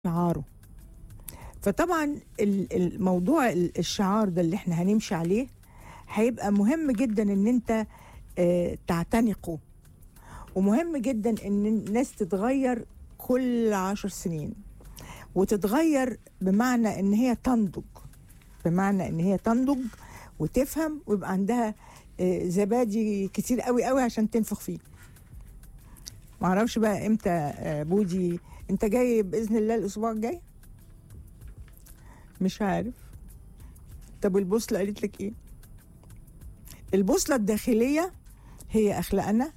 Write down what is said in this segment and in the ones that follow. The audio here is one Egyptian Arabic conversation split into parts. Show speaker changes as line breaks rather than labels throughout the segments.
شعاره فطبعا ال- الموضوع ال- الشعار ده اللي احنا هنمشي عليه هيبقى مهم جدا ان انت آه، تعتنقه ومهم جدا ان الناس تتغير كل عشر سنين وتتغير بمعنى ان هي تنضج بمعنى ان هي تنضج وتفهم ويبقى عندها آه، زبادي كتير قوي قوي عشان تنفخ فيه معرفش بقى امتى آه، بودي انت جاي باذن الله الاسبوع الجاي مش عارف طب البوصله قالت لك ايه البوصله الداخليه هي اخلاقنا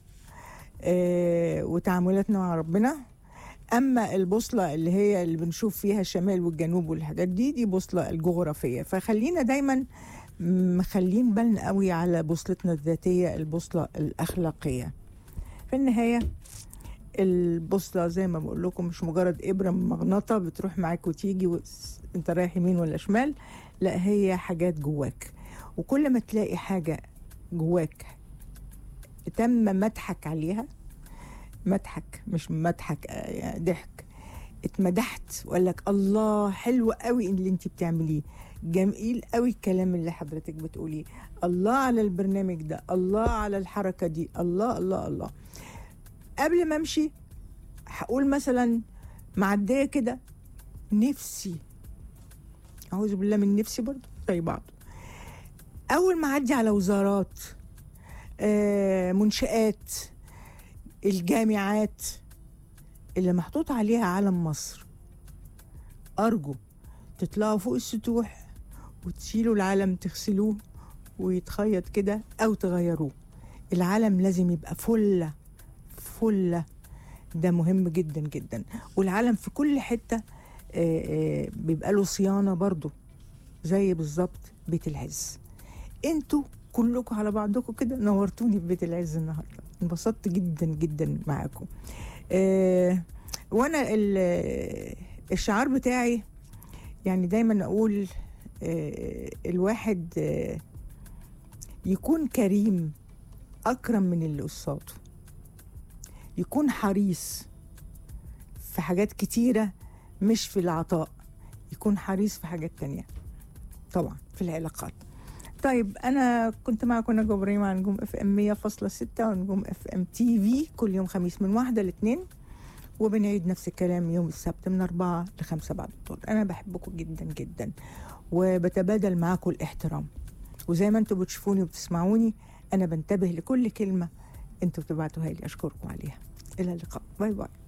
آه وتعاملاتنا مع ربنا اما البوصله اللي هي اللي بنشوف فيها الشمال والجنوب والحاجات دي دي بوصله الجغرافيه فخلينا دايما مخلين بالنا قوي على بوصلتنا الذاتيه البوصله الاخلاقيه في النهايه البوصله زي ما بقول لكم مش مجرد ابره من مغناطه بتروح معاك وتيجي و... انت رايح يمين ولا شمال لا هي حاجات جواك وكل ما تلاقي حاجه جواك تم مدحك عليها مدحك مش مدحك آه، يعني ضحك اتمدحت وقال لك الله حلو قوي اللي انت بتعمليه جميل قوي الكلام اللي حضرتك بتقوليه الله على البرنامج ده الله على الحركه دي الله الله الله قبل ما امشي هقول مثلا معديه كده نفسي اعوذ بالله من نفسي برضو زي بعض اول ما اعدي على وزارات آه، منشآت الجامعات اللي محطوط عليها علم مصر أرجو تطلعوا فوق السطوح وتشيلوا العلم تغسلوه ويتخيط كده أو تغيروه العلم لازم يبقى فلة فلة ده مهم جدا جدا والعلم في كل حتة آه، آه، بيبقى له صيانة برضو زي بالظبط بيت العز انتوا كلكم على بعضكم كده نورتوني في بيت العز النهارده انبسطت جدا جدا معاكم آه وانا ال- الشعار بتاعي يعني دايما اقول آه الواحد آه يكون كريم اكرم من اللي قصاده يكون حريص في حاجات كتيره مش في العطاء يكون حريص في حاجات تانية طبعا في العلاقات طيب انا كنت معكم نجوى ابراهيم على نجوم اف ام 100.6 ونجوم اف ام تي في كل يوم خميس من واحدة لاثنين وبنعيد نفس الكلام يوم السبت من أربعة لخمسة بعد الظهر أنا بحبكم جدا جدا وبتبادل معاكم الاحترام وزي ما انتم بتشوفوني وبتسمعوني أنا بنتبه لكل كلمة انتوا بتبعتوها لي أشكركم عليها إلى اللقاء باي باي